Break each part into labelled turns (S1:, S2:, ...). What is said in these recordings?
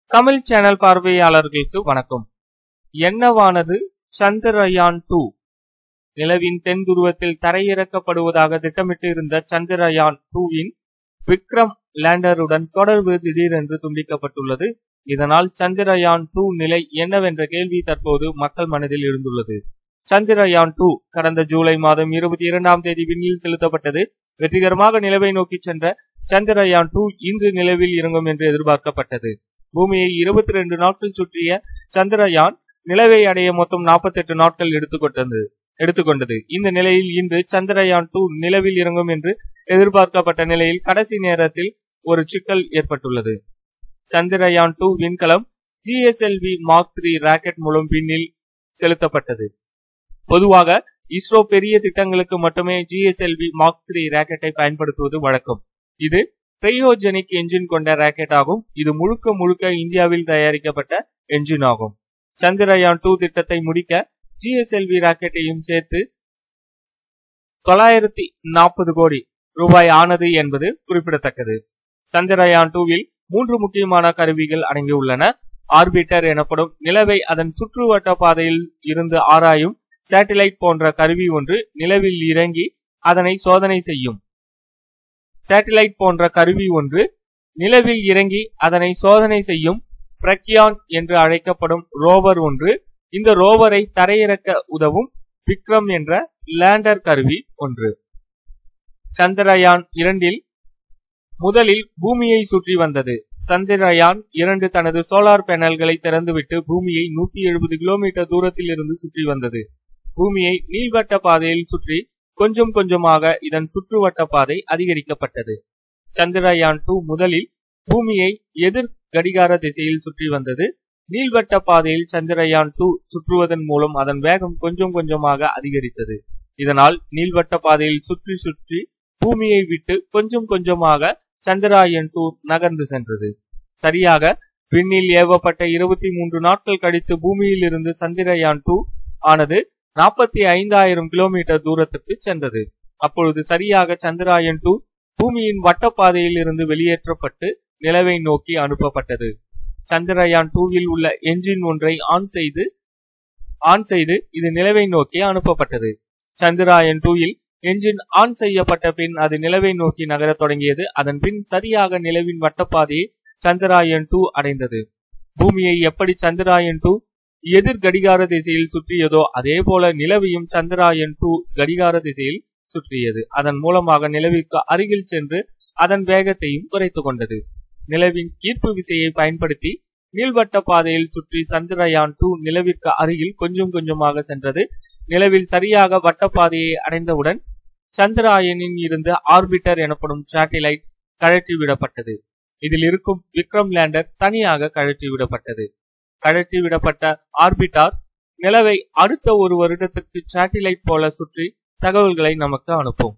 S1: Tamil channel பார்வையாளர்களுக்கு வணக்கம் என்னவானது Chandrayaan two நிலவின் தென் துருவத்தில் தரையிறக்கப்படுவதாக திட்டமிட்டு இருந்த சந்திரயான் டூவின் விக்ரம் லேண்டருடன் தொடர்பு திடீரென்று துண்டிக்கப்பட்டுள்ளது இதனால் சந்திரயான் டூ நிலை என்னவென்ற கேள்வி தற்போது மக்கள் மனதில் எழுந்துள்ளது சந்திரயான் டூ கடந்த ஜூலை மாதம் இருபத்தி இரண்டாம் தேதி விண்ணில் செலுத்தப்பட்டது வெற்றிகரமாக நிலவை நோக்கி சென்ற சந்திரயான் டூ இன்று நிலவில் இறங்கும் என்று எதிர்பார்க்கப்பட்டது பூமியை இருபத்தி ரெண்டு நாட்கள் சுற்றிய சந்திரயான் நிலவை அடைய மொத்தம் நாற்பத்தி எட்டு நாட்கள் எடுத்துக்கொண்டது எடுத்துக்கொண்டது இந்த நிலையில் இன்று சந்திரயான் டூ நிலவில் இறங்கும் என்று எதிர்பார்க்கப்பட்ட நிலையில் கடைசி நேரத்தில் ஒரு சிக்கல் ஏற்பட்டுள்ளது சந்திரயான் டூ விண்கலம் ஜிஎஸ்எல்வி மார்க் த்ரீ ராக்கெட் மூலம் விண்ணில் செலுத்தப்பட்டது பொதுவாக இஸ்ரோ பெரிய திட்டங்களுக்கு மட்டுமே ஜிஎஸ்எல்வி மார்க் த்ரீ ராக்கெட்டை பயன்படுத்துவது வழக்கம் இது கிரையோஜெனிக் என்ஜின் கொண்ட ராக்கெட் ஆகும் இது முழுக்க முழுக்க இந்தியாவில் தயாரிக்கப்பட்ட என்ஜின் ஆகும் சந்திரயான் டூ திட்டத்தை முடிக்க ஜிஎஸ்எல்வி ராக்கெட்டையும் சேர்த்து தொள்ளாயிரத்தி நாற்பது கோடி ரூபாய் ஆனது என்பது குறிப்பிடத்தக்கது சந்திரயான் டூவில் மூன்று முக்கியமான கருவிகள் அடங்கியுள்ளன ஆர்பிட்டர் எனப்படும் நிலவை அதன் சுற்றுவட்ட பாதையில் இருந்து ஆராயும் சேட்டிலைட் போன்ற கருவி ஒன்று நிலவில் இறங்கி அதனை சோதனை செய்யும் சேட்டிலைட் போன்ற கருவி ஒன்று நிலவில் இறங்கி அதனை சோதனை செய்யும் பிரக்யான் என்று அழைக்கப்படும் ரோவர் ஒன்று இந்த ரோவரை தரையிறக்க உதவும் விக்ரம் என்ற லேண்டர் கருவி ஒன்று சந்திரயான் இரண்டில் முதலில் பூமியை சுற்றி வந்தது சந்திரயான் இரண்டு தனது சோலார் பேனல்களை திறந்துவிட்டு பூமியை நூத்தி எழுபது கிலோமீட்டர் தூரத்தில் இருந்து சுற்றி வந்தது பூமியை நீள்வட்ட பாதையில் சுற்றி கொஞ்சம் கொஞ்சமாக இதன் சுற்றுவட்ட பாதை அதிகரிக்கப்பட்டது சந்திரயான் டூ முதலில் பூமியை எதிர் கடிகார திசையில் சுற்றி வந்தது நீள்வட்ட பாதையில் சந்திரயான் டூ சுற்றுவதன் மூலம் அதன் வேகம் கொஞ்சம் கொஞ்சமாக அதிகரித்தது இதனால் நீள்வட்ட பாதையில் சுற்றி சுற்றி பூமியை விட்டு கொஞ்சம் கொஞ்சமாக சந்திராயன் டூ நகர்ந்து சென்றது சரியாக விண்ணில் ஏவப்பட்ட இருபத்தி மூன்று நாட்கள் கழித்து பூமியில் இருந்து சந்திரயான் டூ ஆனது நாற்பத்தி ஐந்தாயிரம் கிலோமீட்டர் தூரத்துக்கு சென்றது அப்பொழுது சரியாக சந்திராயன் டூ பூமியின் வட்டப்பாதையில் இருந்து வெளியேற்றப்பட்டு நிலவை நோக்கி அனுப்பப்பட்டது சந்திரயான் டூவில் உள்ள என்ஜின் ஒன்றை ஆன் செய்து ஆன் செய்து இது நிலவை நோக்கி அனுப்பப்பட்டது சந்திராயன் டூவில் என்ஜின் ஆன் செய்யப்பட்ட பின் அது நிலவை நோக்கி நகரத் தொடங்கியது அதன் பின் சரியாக நிலவின் வட்டப்பாதையை சந்திராயன் டூ அடைந்தது பூமியை எப்படி சந்திராயன் டூ எதிர் கடிகார திசையில் சுற்றியதோ அதே போல நிலவையும் சந்திராயன் டூ கடிகார திசையில் சுற்றியது அதன் மூலமாக நிலவிற்கு அருகில் சென்று அதன் வேகத்தையும் குறைத்து கொண்டது நிலவின் ஈர்ப்பு விசையை பயன்படுத்தி நீள்வட்ட பாதையில் சுற்றி சந்திரயான் டூ நிலவிற்கு அருகில் கொஞ்சம் கொஞ்சமாக சென்றது நிலவில் சரியாக வட்டப்பாதையை அடைந்தவுடன் சந்திராயனின் இருந்து ஆர்பிட்டர் எனப்படும் சேட்டிலைட் கழற்றி விடப்பட்டது இதில் இருக்கும் விக்ரம் லேண்டர் தனியாக கழற்றி விடப்பட்டது கழற்றி விடப்பட்ட ஆர்பிட்டார் நிலவை அடுத்த ஒரு வருடத்திற்கு சேட்டிலைட் போல சுற்றி தகவல்களை நமக்கு அனுப்பும்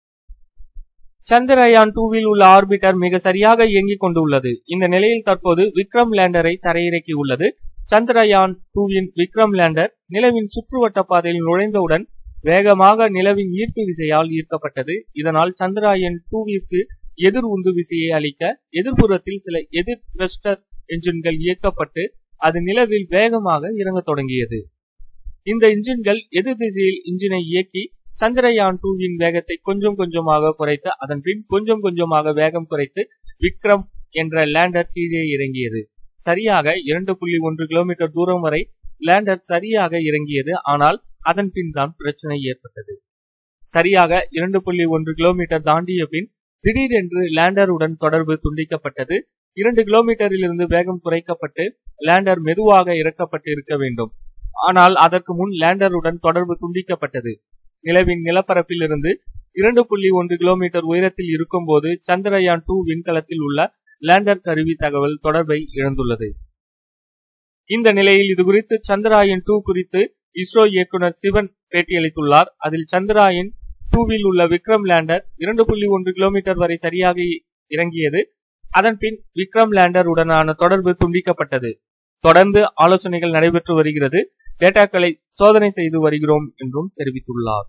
S1: சந்திரயான் டூவில் உள்ள ஆர்பிட்டர் மிக சரியாக இயங்கிக் கொண்டுள்ளது இந்த நிலையில் தற்போது விக்ரம் லேண்டரை தரையிறக்கி உள்ளது சந்திரயான் டூவின் விக்ரம் லேண்டர் நிலவின் சுற்றுவட்ட பாதையில் நுழைந்தவுடன் வேகமாக நிலவின் ஈர்ப்பு விசையால் ஈர்க்கப்பட்டது இதனால் சந்திராயன் டூவிற்கு எதிர் உந்து விசையை அளிக்க எதிர்ப்புறத்தில் சில எதிர் த்ரஸ்டர் என்ஜின்கள் இயக்கப்பட்டு அது நிலவில் வேகமாக இறங்க தொடங்கியது இந்த இன்ஜின்கள் எதிர் திசையில் இன்ஜினை இயக்கி சந்திரயான் டூவின் வேகத்தை கொஞ்சம் கொஞ்சமாக குறைத்து அதன் பின் கொஞ்சம் கொஞ்சமாக வேகம் குறைத்து விக்ரம் என்ற லேண்டர் கீழே இறங்கியது சரியாக இரண்டு புள்ளி ஒன்று கிலோமீட்டர் தூரம் வரை லேண்டர் சரியாக இறங்கியது ஆனால் அதன் பின் தான் பிரச்சனை ஏற்பட்டது சரியாக இரண்டு புள்ளி ஒன்று கிலோமீட்டர் தாண்டிய பின் திடீரென்று லேண்டருடன் தொடர்பு துண்டிக்கப்பட்டது இரண்டு கிலோமீட்டரில் இருந்து வேகம் குறைக்கப்பட்டு லேண்டர் மெதுவாக இறக்கப்பட்டு இருக்க வேண்டும் ஆனால் அதற்கு முன் லேண்டருடன் தொடர்பு துண்டிக்கப்பட்டது நிலவின் நிலப்பரப்பில் இருந்து இரண்டு புள்ளி ஒன்று கிலோமீட்டர் உயரத்தில் இருக்கும் போது சந்திரயான் டூ விண்கலத்தில் உள்ள லேண்டர் கருவி தகவல் தொடர்பை இழந்துள்ளது இந்த நிலையில் இது குறித்து சந்திராயன் டூ குறித்து இஸ்ரோ இயக்குனர் சிவன் பேட்டியளித்துள்ளார் அதில் சந்திராயன் டூவில் உள்ள விக்ரம் லேண்டர் இரண்டு புள்ளி ஒன்று கிலோமீட்டர் வரை சரியாக இறங்கியது அதன் பின் விக்ரம் லேண்டர் உடனான தொடர்பு துண்டிக்கப்பட்டது தொடர்ந்து ஆலோசனைகள் நடைபெற்று வருகிறது டேட்டாக்களை சோதனை செய்து வருகிறோம் என்றும் தெரிவித்துள்ளார்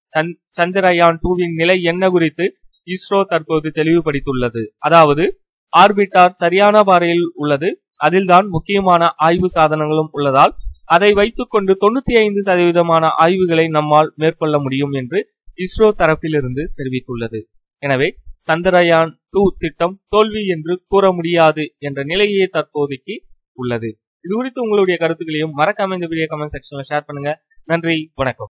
S1: சந்திரயான் டூவின் நிலை என்ன குறித்து இஸ்ரோ தற்போது தெளிவுபடுத்தியுள்ளது அதாவது ஆர்பிட்டார் சரியான பாறையில் உள்ளது அதில்தான் முக்கியமான ஆய்வு சாதனங்களும் உள்ளதால் அதை வைத்துக்கொண்டு தொண்ணூத்தி ஐந்து சதவீதமான ஆய்வுகளை நம்மால் மேற்கொள்ள முடியும் என்று இஸ்ரோ தரப்பிலிருந்து தெரிவித்துள்ளது எனவே சந்திரயான் டூ திட்டம் தோல்வி என்று கூற முடியாது என்ற நிலையே தற்போதைக்கு உள்ளது இது குறித்து உங்களுடைய கருத்துக்களையும் மறக்காம இந்த வீடியோ கமெண்ட் செக்ஷன்ல ஷேர் பண்ணுங்க நன்றி வணக்கம்